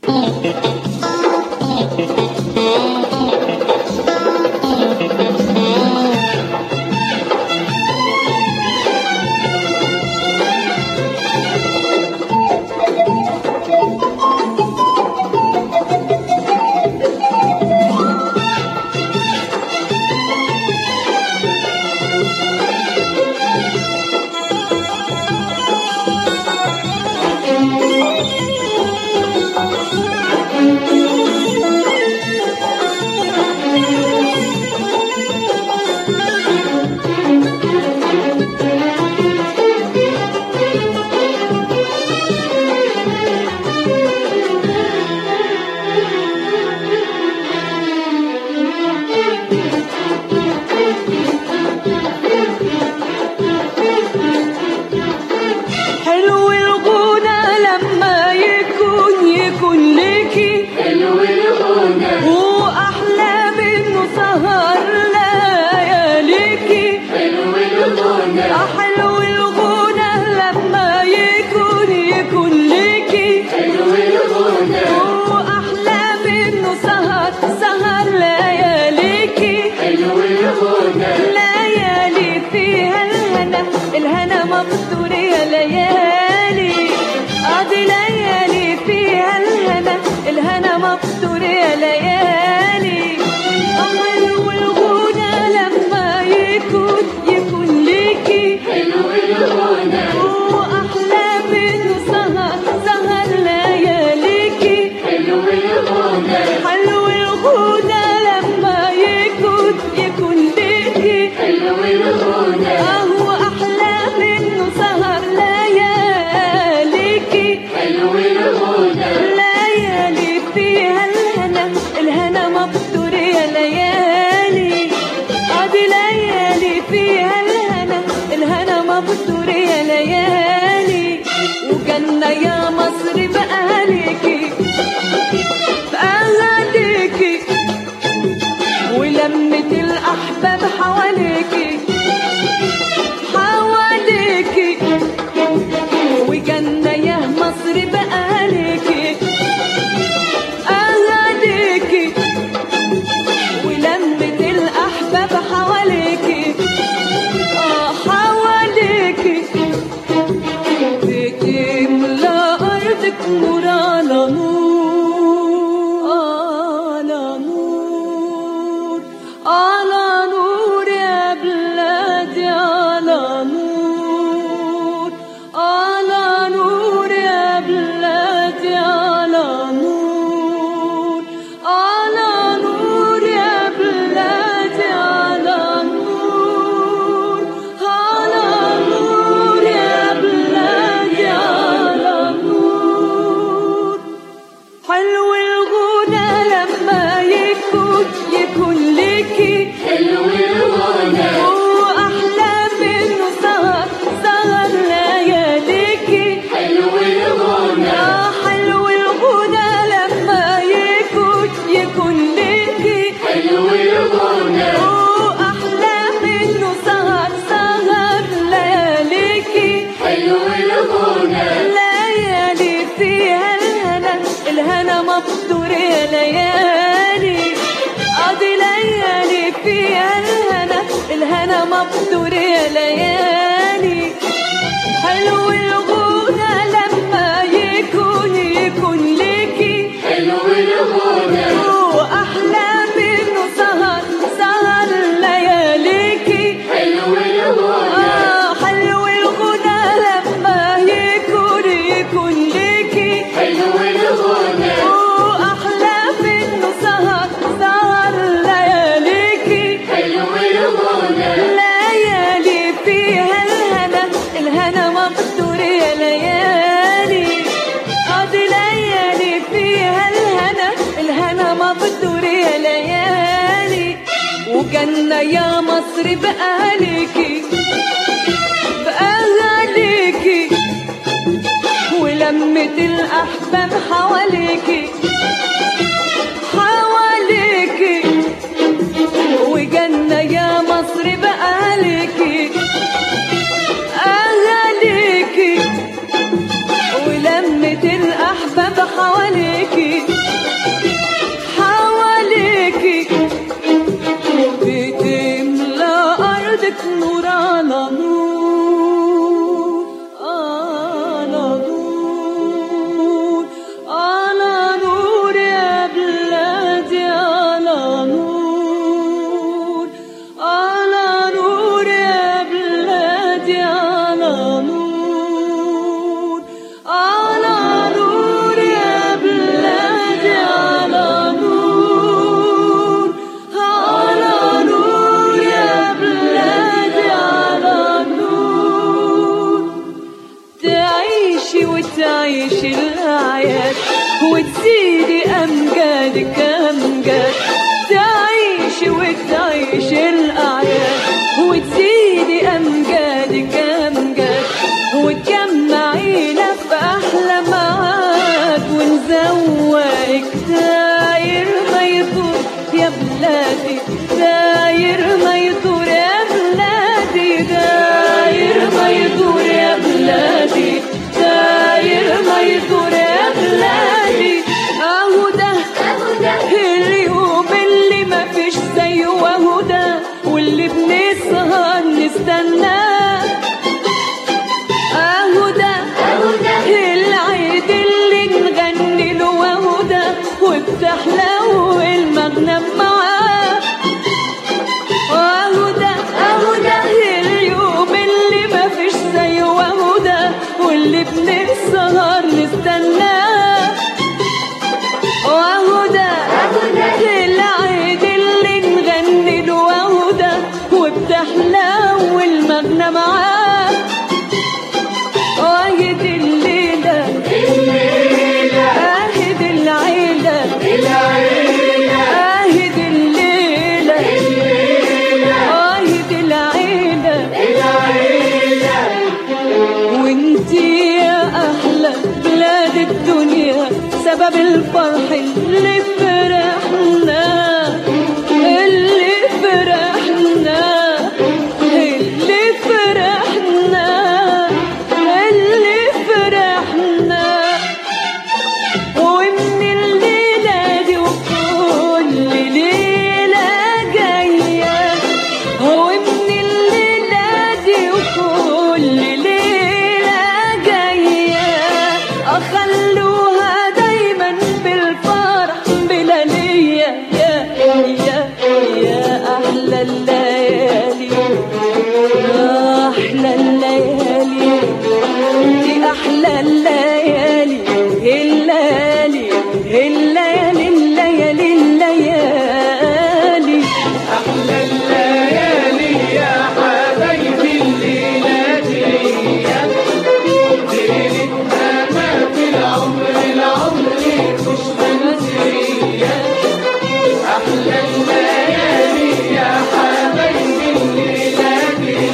حلو الغنى لما يكون يكون ليكي حلو الغنى واحلى منه سهر لياليكي حلو الغنى حلو الغنى لما يكون يكون ليكي حلو الغنى واحلى منه سهر سهر لياليكي حلو الغنى ليالي فيها الهنا الهنا مبثور يا ليالي ادي ليالي فيها الهنا الهنا مبثور يا ليالي حلو الغنى لما يكون يكون ليكي حلو الغنى واحلى منه سهر سهر لياليكي حلو الغنى حلو الغنى لما يكون يكون ليكي حلو الغنى أهو أحلى منه سهر لياليكي حلو الغنى ليالي فيها الهنا الهنا مبتور يا ليالي أدي ليالي فيها الهنا الهنا مبتور يا ليالي وجنة يا مصر بأهاليكي بأهاليكي ولمة الأحباب حواليكي حواليكي وجنة يا مصر بقاليكي أهاليكي ولمة الأحباب حواليكي آه حواليكي بتملى أرضك نور على نور على نور على نور يا بلادي على نور على نور يا بلادي على نور على نور يا بلادي على نور على نور يا بلادي على نور حلو الغنى لما يكون يكون ليكي حلو الغنى واحلى منه سهر سهر لياليكي حلو الغنى يا حلو الغنى لما يكون يكون ليكي حلو الغنى واحلى منه سهر سهر لياليكي حلو الغنى ليالي فيها الهنا الهنا مبثور يا ليالي ادي ليالي فيها الهنا الهنا مبثور يا ليالي حلو الغنى لما يكون يكون ليكي حلو الغنى واحلى منه سهر سهر لياليكي حلو الغنى آه حلو الغنى لما يكون يكون ليكي حلو الغنى وأحلى منه سهر سهر لياليكي حلو الغنى ليالي فيها الهنا الهنا مقدور يا ليالي قد ليالي فيها الهنا الهنا مقدور يا ليالي وجنة يا مصر بأهاليكي بأهاليكي ولمة الأحباب حواليكي حواليكي وجنة يا مصر بأهاليكي أهاليكي ولمة الأحباب حواليكي وتزيدي أمجادك أمجاد تعيشي وتعيش الأعياد وتزيدي أمجادك أمجاد وتجمعينا في أحلى معاد ونزوقك داير ما يدور يا بلادي داير ما يدور يا بلادي داير ما يدور يا بلادي داير ما يدور يا بلادي اهو ده اليوم اللي ما فيش زيه وهو ده واللي بنسهر نستناه اهو ده العيد اللي نغني له وهو ده وبتحلو المغنم معاه اهو ده اهو ده اليوم اللي ما فيش زيه وهو ده واللي بنسهر نستناه وهو ده العيد اللي نغني له وهو ده وبتحلو المغنى معاه واجد الليلة اهد العيلة اهد الليلة اهد العيلة وانتي يا احلى بلاد الدنيا سبب الفرح اللي فرحنا اللي فرحنا اللي فرحنا اللي فرحنا ومن الليلة دي وكل ليلة جاية ومن الليلة دي وكل ليلة جاية أخلوها دايما بالفرح بلا نية يا يا يا أحلى الليالي يا أحلى الليالي دي أحلى الليالي الليالي الليالي الليالي الليالي أحلى الليالي يا حبايبي الليلة دي ليلتنا ما في العمر العمر مش منسية أحلى الليالي يا حبايبي الليلة دي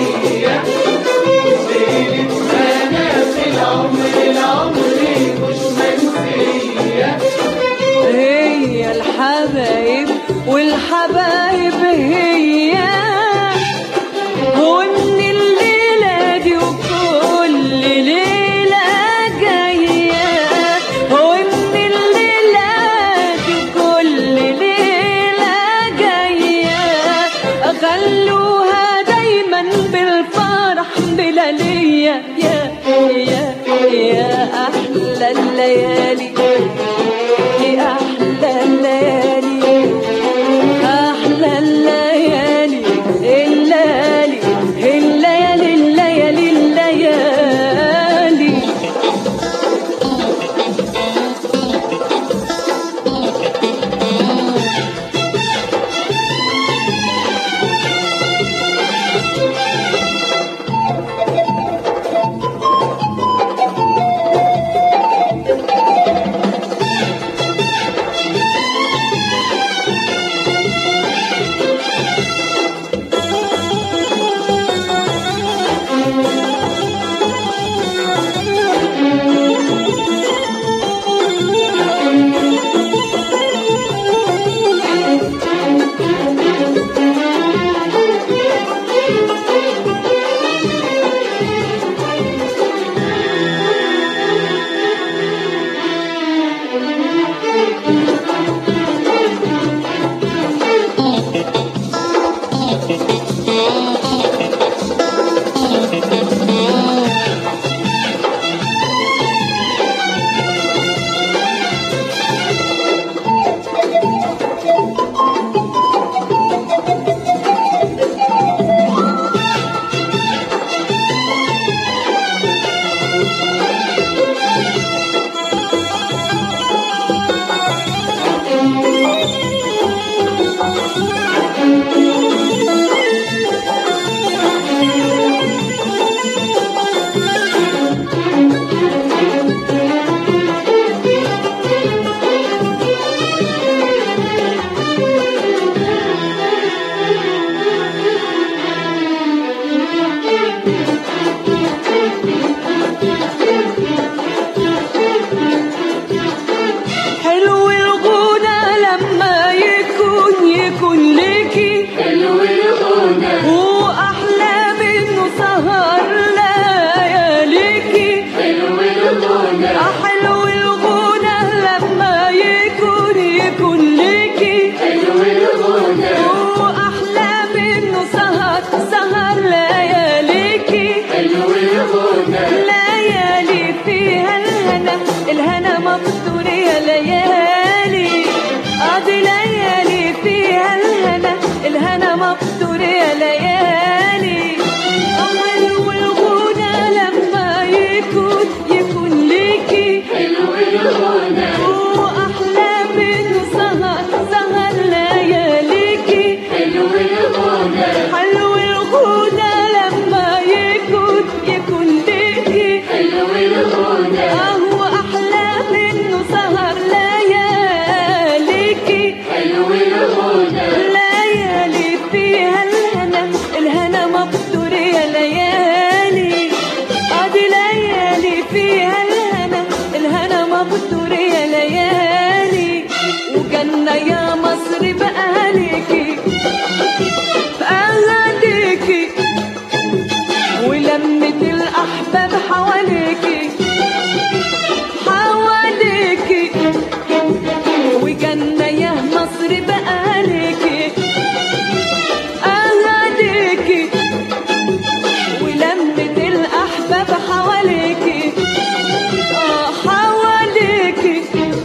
ليلتنا ما في العمر العمر مش منسية هي الحبايب والحبايب هي ومن الليلة دي وكل ليلة جاية ومن الليلة دي وكل ليلة جاية خلوها دايما بالفرح بلا ليا يا يا يا أحلى الليالي يا أحلى الليالي أحلى الليالي الليالي الليالي الليالي الليالي الهنا مقدور يا ليالي ادي ليالي فيها الهنا الهنا مقدور يا ليالي حلو الغنى لما يكون يكون ليكي حلو الغنى واحلى من سهر سهر لياليكي حلو الغنى حلو الغنى لما يكون يكون ليكي حلو الغنى اهو احلى منه سهر لياليكي حلو الغنى ليالي فيها الهنا الهنا مقدور يا ليالي ادي ليالي فيها الهنا الهنا مقدور يا ليالي وجنة يا مصر بأهليكي بأهليكي ولمة الأحباب حواليكي حواليكي وجنة يا مصر بأهليكي أهليكي ولمة الأحباب حواليكي آه حواليكي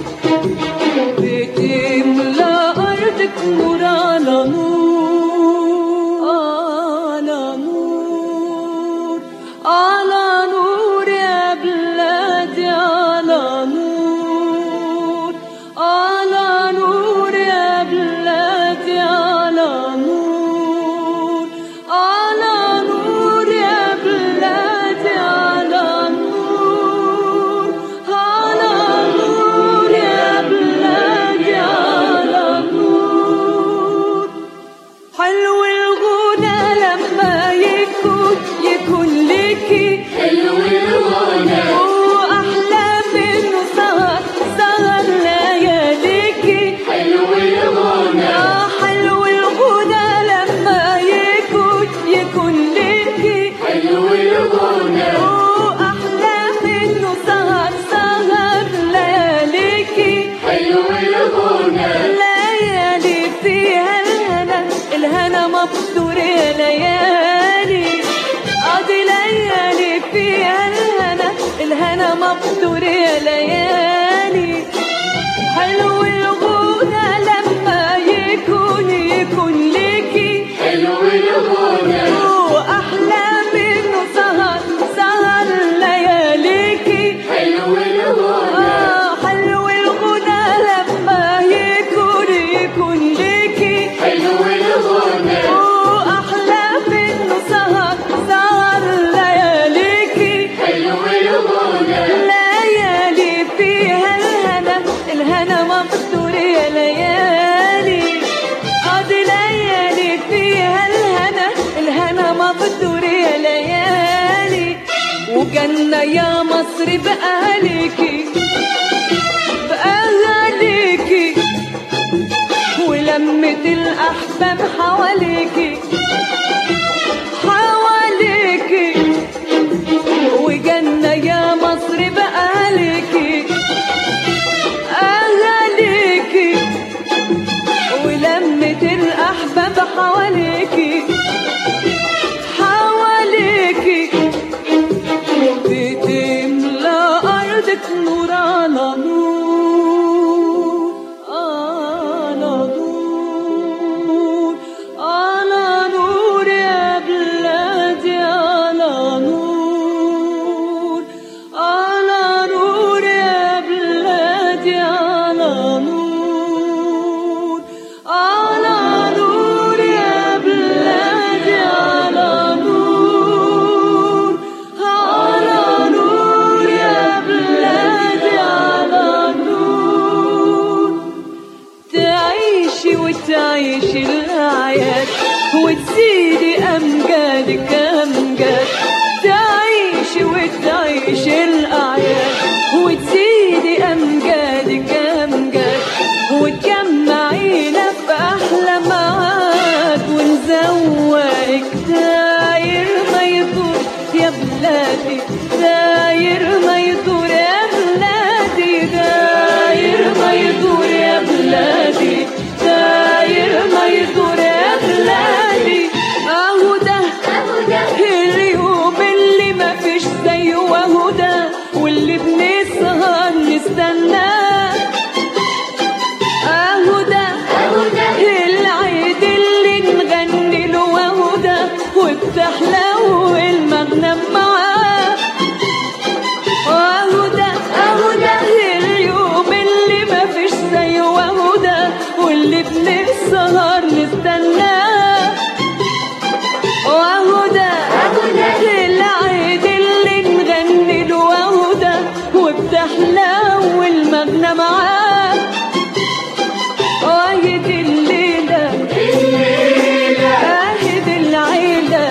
بتملى أرضك نور على نور على نور على نور يا بلادي على نور على نور يا بلادي على نور على نور يا بلادي على نور على نور يا بلادي على نور حلو الغنى لما يكون يكون ليكي حلو الغنى واحلى منه سهر سهر لياليكي حلو الغنى آه حلو الغنى لما يكون يكون ليكي حلو الغنى واحلى منه سهر سهر لياليكي حلو الغنى ليالي فيها الهنا الهنا مقدور يا ليالي ادي ليالي فيها الهنا الهنا مقدور يا ليالي حلو الغنى لما يكون يكون ليكي حلو الغنى واحلى منه سهر سهر لياليكي حلو الغنى آه حلو الغنى لما يكون يكون ليكي حلو الغنى وأحلى منه سهر سهر لياليكي حلو الغنى ليالي فيها الهنا الهنا مقدور يا ليالي ادي ليالي فيها الهنا الهنا مقدور يا ليالي وجنة يا مصر بأهليكي بأهليكي ولمة الأحباب حواليكي حواليكي وجنة يا مصر بأهليكي أهليكي ولمة الأحباب حواليكي حواليكي بتملى أرضك نور على نور على نور على نور يا بلادي على نور على نور يا بلادي على نور على نور يا بلادي على نور على نور يا بلادي على نور تعيشي وتعيشي الأعياد وتزيدي أمجادك أمجاد تعيشي وتعيشي الأعياد وتزيدي أمجادك أمجاد وتجمعينا في أحلى معاد ونزوقك داير ما يدور يا بلادي داير ما يدور يا بلادي داير ما يدور يا بلادي داير ما يدور يا بلادي اهو ده اليوم اللي ما فيش زيه وهو ده واللي بنسهر نستنى وانا معاك واهد الليلة اهد العيلة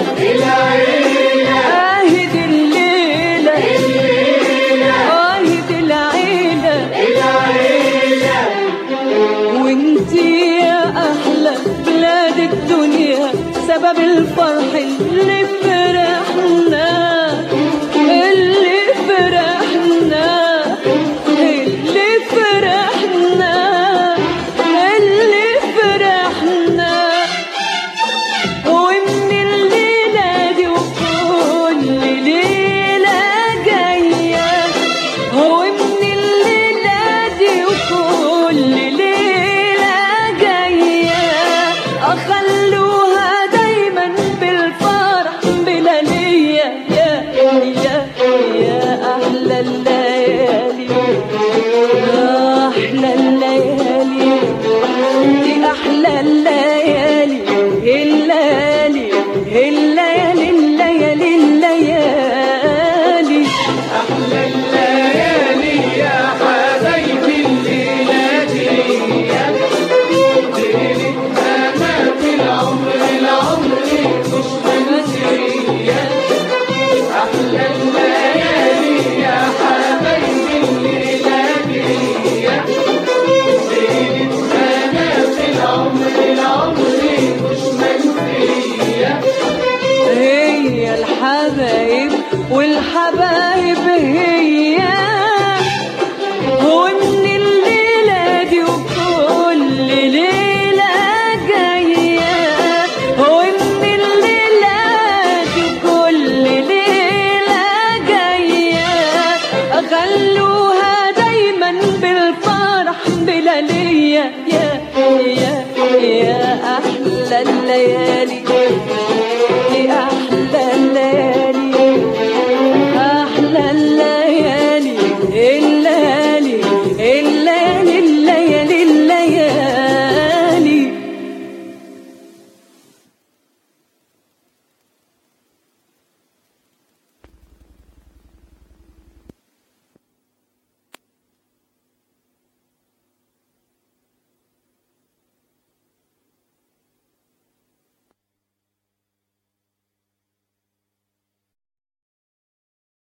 اهد الليلة اهد العيلة وانتي يا احلى بلاد الدنيا سبب الفرح اللي فرحنا اللي فرحنا اللي فرحنا اللي فرحنا ومن الليلة دي وكل ليلة جاية ومن الليلة دي وكل ليلة جاية أخلوها دايما بالفرح بلا نية يا يا يا أحلى الليالي يا أحلى الليالي دي أحلى الليالي الليالي الليالي الليالي الليالي أحلى الليالي يا حبايبي الليلة دي ليلتها ما في العمر العمر مش منسية أحلى الليالي يا حبايبي الليلة دي ليلتها ما في العمر العمر مش منسية هي الحبايب والحبايب هي ومن الليلة دي وكل ليلة جاية ومن الليلة دي وكل ليلة جاية خلوها دايما بالفرح بلا نية يا يا يا أحلى الليالي